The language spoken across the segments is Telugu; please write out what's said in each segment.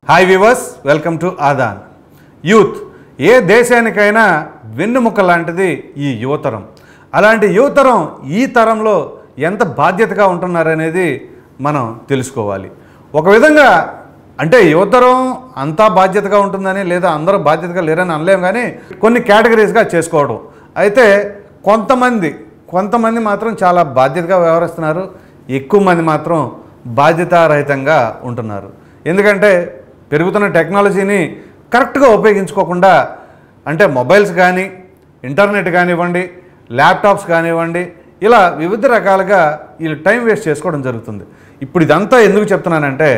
హాయ్ వివర్స్ వెల్కమ్ టు ఆదాన్ యూత్ ఏ దేశానికైనా వెన్నుముక్క లాంటిది ఈ యువతరం అలాంటి యువతరం ఈ తరంలో ఎంత బాధ్యతగా ఉంటున్నారనేది మనం తెలుసుకోవాలి ఒక విధంగా అంటే యువతరం అంతా బాధ్యతగా ఉంటుందని లేదా అందరూ బాధ్యతగా లేరని అనలేం కానీ కొన్ని కేటగిరీస్గా చేసుకోవడం అయితే కొంతమంది కొంతమంది మాత్రం చాలా బాధ్యతగా వ్యవహరిస్తున్నారు ఎక్కువ మంది మాత్రం బాధ్యతారహితంగా ఉంటున్నారు ఎందుకంటే పెరుగుతున్న టెక్నాలజీని కరెక్ట్గా ఉపయోగించుకోకుండా అంటే మొబైల్స్ కానీ ఇంటర్నెట్ కానివ్వండి ల్యాప్టాప్స్ కానివ్వండి ఇలా వివిధ రకాలుగా వీళ్ళు టైం వేస్ట్ చేసుకోవడం జరుగుతుంది ఇప్పుడు ఇదంతా ఎందుకు చెప్తున్నానంటే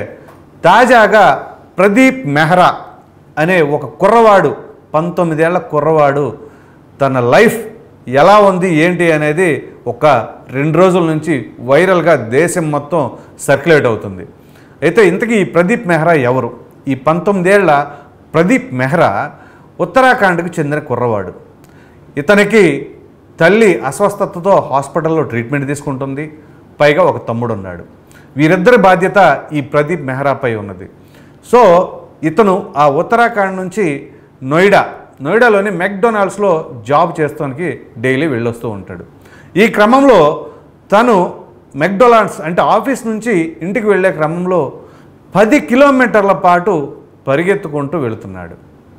తాజాగా ప్రదీప్ మెహ్రా అనే ఒక కుర్రవాడు పంతొమ్మిదేళ్ల కుర్రవాడు తన లైఫ్ ఎలా ఉంది ఏంటి అనేది ఒక రెండు రోజుల నుంచి వైరల్గా దేశం మొత్తం సర్క్యులేట్ అవుతుంది అయితే ఇంతకీ ఈ ప్రదీప్ మెహ్రా ఎవరు ఈ పంతొమ్మిదేళ్ల ప్రదీప్ మెహ్రా ఉత్తరాఖండ్కి చెందిన కుర్రవాడు ఇతనికి తల్లి అస్వస్థతతో హాస్పిటల్లో ట్రీట్మెంట్ తీసుకుంటుంది పైగా ఒక తమ్ముడు ఉన్నాడు వీరిద్దరి బాధ్యత ఈ ప్రదీప్ మెహ్రాపై ఉన్నది సో ఇతను ఆ ఉత్తరాఖండ్ నుంచి నోయిడా నోయిడాలోని మెక్డొనాల్డ్స్లో జాబ్ చేస్తానికి డైలీ వెళ్ళొస్తూ ఉంటాడు ఈ క్రమంలో తను మెక్డొనాల్డ్స్ అంటే ఆఫీస్ నుంచి ఇంటికి వెళ్ళే క్రమంలో పది కిలోమీటర్ల పాటు పరిగెత్తుకుంటూ వెళుతున్నాడు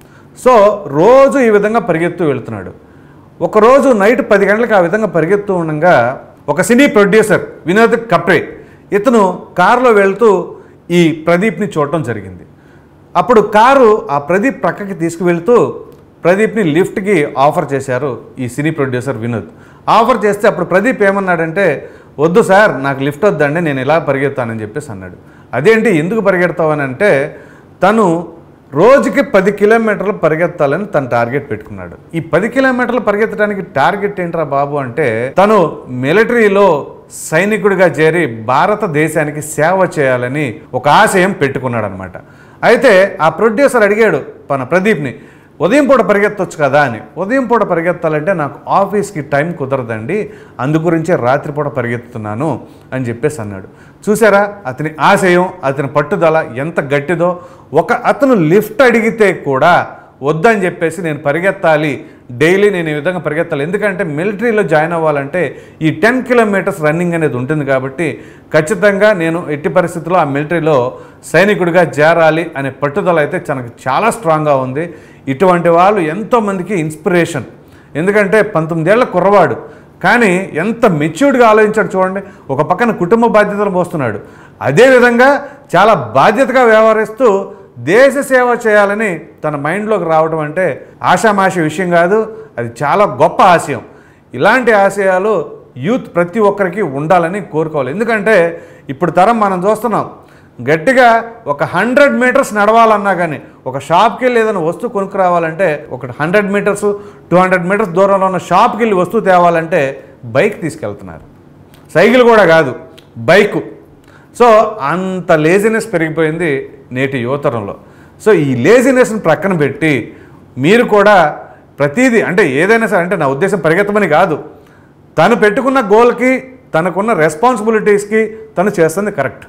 సో రోజు ఈ విధంగా పరిగెత్తు వెళుతున్నాడు ఒకరోజు నైట్ పది గంటలకు ఆ విధంగా పరిగెత్తూ ఉండగా ఒక సినీ ప్రొడ్యూసర్ వినోద్ కప్రే ఇతను కారులో వెళ్తూ ఈ ప్రదీప్ని చూడటం జరిగింది అప్పుడు కారు ఆ ప్రదీప్ ప్రక్కకి తీసుకువెళ్తూ ప్రదీప్ని లిఫ్ట్కి ఆఫర్ చేశారు ఈ సినీ ప్రొడ్యూసర్ వినోద్ ఆఫర్ చేస్తే అప్పుడు ప్రదీప్ ఏమన్నాడంటే వద్దు సార్ నాకు లిఫ్ట్ వద్దండి నేను ఇలా పరిగెత్తానని చెప్పేసి అన్నాడు అదేంటి ఎందుకు పరిగెడతావని అంటే తను రోజుకి పది కిలోమీటర్లు పరిగెత్తాలని తన టార్గెట్ పెట్టుకున్నాడు ఈ పది కిలోమీటర్లు పరిగెత్తడానికి టార్గెట్ ఏంట్రా బాబు అంటే తను మిలిటరీలో సైనికుడిగా చేరి భారతదేశానికి సేవ చేయాలని ఒక ఆశయం పెట్టుకున్నాడు అనమాట అయితే ఆ ప్రొడ్యూసర్ అడిగాడు మన ప్రదీప్ని ఉదయం పూట పరిగెత్తొచ్చు కదా అని ఉదయం పూట పరిగెత్తాలంటే నాకు ఆఫీస్కి టైం కుదరదండి అందుగురించే రాత్రిపూట పరిగెత్తుతున్నాను అని చెప్పేసి అన్నాడు చూసారా అతని ఆశయం అతని పట్టుదల ఎంత గట్టిదో ఒక అతను లిఫ్ట్ అడిగితే కూడా వద్దని చెప్పేసి నేను పరిగెత్తాలి డైలీ నేను ఈ విధంగా పరిగెత్తాలి ఎందుకంటే మిలిటరీలో జాయిన్ అవ్వాలంటే ఈ టెన్ కిలోమీటర్స్ రన్నింగ్ అనేది ఉంటుంది కాబట్టి ఖచ్చితంగా నేను ఎట్టి పరిస్థితుల్లో ఆ మిలిటరీలో సైనికుడిగా చేరాలి అనే పట్టుదల అయితే తనకు చాలా స్ట్రాంగ్గా ఉంది ఇటువంటి వాళ్ళు ఎంతోమందికి ఇన్స్పిరేషన్ ఎందుకంటే పంతొమ్మిదేళ్ల కుర్రవాడు కానీ ఎంత మెచ్యూర్డ్గా ఆలోచించాడు చూడండి ఒక పక్కన కుటుంబ బాధ్యతలు మోస్తున్నాడు అదేవిధంగా చాలా బాధ్యతగా వ్యవహరిస్తూ దేశ సేవ చేయాలని తన మైండ్లోకి రావడం అంటే ఆషామాషి విషయం కాదు అది చాలా గొప్ప ఆశయం ఇలాంటి ఆశయాలు యూత్ ప్రతి ఒక్కరికి ఉండాలని కోరుకోవాలి ఎందుకంటే ఇప్పుడు తరం మనం చూస్తున్నాం గట్టిగా ఒక హండ్రెడ్ మీటర్స్ నడవాలన్నా కానీ ఒక షాప్కి వెళ్ళి ఏదైనా వస్తువు కొనుక్కు రావాలంటే ఒక hundred metres two hundred metres దూరంలో ఉన్న షాప్కి వెళ్ళి వస్తువు తేవాలంటే బైక్ తీసుకెళ్తున్నారు సైకిల్ కూడా కాదు బైకు సో అంత లేజినెస్ పెరిగిపోయింది నేటి యువతరంలో సో ఈ లేజినెస్ని ప్రక్కన పెట్టి మీరు కూడా ప్రతిదీ అంటే ఏదైనా సరే అంటే నా ఉద్దేశం పరిగెత్తమని కాదు తను పెట్టుకున్న గోల్కి తనకున్న రెస్పాన్సిబిలిటీస్కి తను చేస్తుంది కరెక్ట్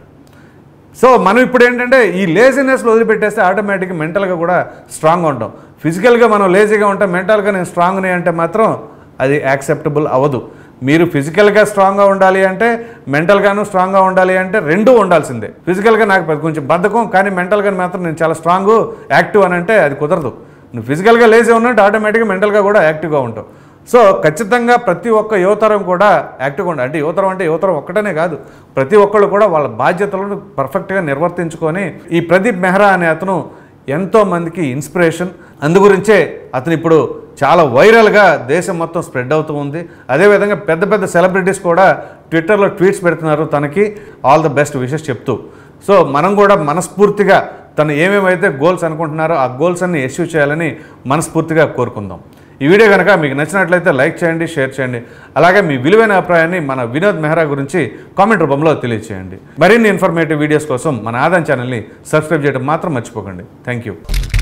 సో మనం ఇప్పుడు ఏంటంటే ఈ లేజినెస్లో వదిలిపెట్టేస్తే ఆటోమేటిక్గా మెంటల్గా కూడా స్ట్రాంగ్గా ఉంటాం ఫిజికల్గా మనం లేజీగా ఉంటాం మెంటల్గా నేను స్ట్రాంగ్ని అంటే మాత్రం అది యాక్సెప్టబుల్ అవ్వదు మీరు ఫిజికల్గా స్ట్రాంగ్గా ఉండాలి అంటే మెంటల్గాను స్ట్రాంగ్గా ఉండాలి అంటే రెండూ ఉండాల్సిందే ఫిజికల్గా నాకు పెద్ద కొంచెం బద్ధకం కానీ మెంటల్గా మాత్రం నేను చాలా స్ట్రాంగ్ యాక్టివ్ అని అంటే అది కుదరదు నువ్వు ఫిజికల్గా లేజీ ఉన్నట్టు ఆటోమేటిక్గా మెంటల్గా కూడా యాక్టివ్గా ఉంటావు సో ఖచ్చితంగా ప్రతి ఒక్క యువతరం కూడా యాక్టివ్గా ఉండాలి అంటే యువతరం అంటే యువతరం ఒక్కటనే కాదు ప్రతి ఒక్కళ్ళు కూడా వాళ్ళ బాధ్యతలను పర్ఫెక్ట్గా నిర్వర్తించుకొని ఈ ప్రదీప్ మెహ్రా అనే అతను ఎంతో మందికి ఇన్స్పిరేషన్ అందుగురించే అతను ఇప్పుడు చాలా వైరల్గా దేశం మొత్తం స్ప్రెడ్ అవుతూ ఉంది అదేవిధంగా పెద్ద పెద్ద సెలబ్రిటీస్ కూడా ట్విట్టర్లో ట్వీట్స్ పెడుతున్నారు తనకి ఆల్ ద బెస్ట్ విషెస్ చెప్తూ సో మనం కూడా మనస్ఫూర్తిగా తను ఏమేమైతే గోల్స్ అనుకుంటున్నారో ఆ గోల్స్ అన్ని అచీవ్ చేయాలని మనస్ఫూర్తిగా కోరుకుందాం ఈ వీడియో కనుక మీకు నచ్చినట్లయితే లైక్ చేయండి షేర్ చేయండి అలాగే మీ విలువైన అభిప్రాయాన్ని మన వినోద్ మెహ్రా గురించి కామెంట్ రూపంలో తెలియజేయండి మరిన్ని ఇన్ఫర్మేటివ్ వీడియోస్ కోసం మన ఆదాన్ ఛానల్ని సబ్స్క్రైబ్ చేయడం మాత్రం మర్చిపోకండి థ్యాంక్ యూ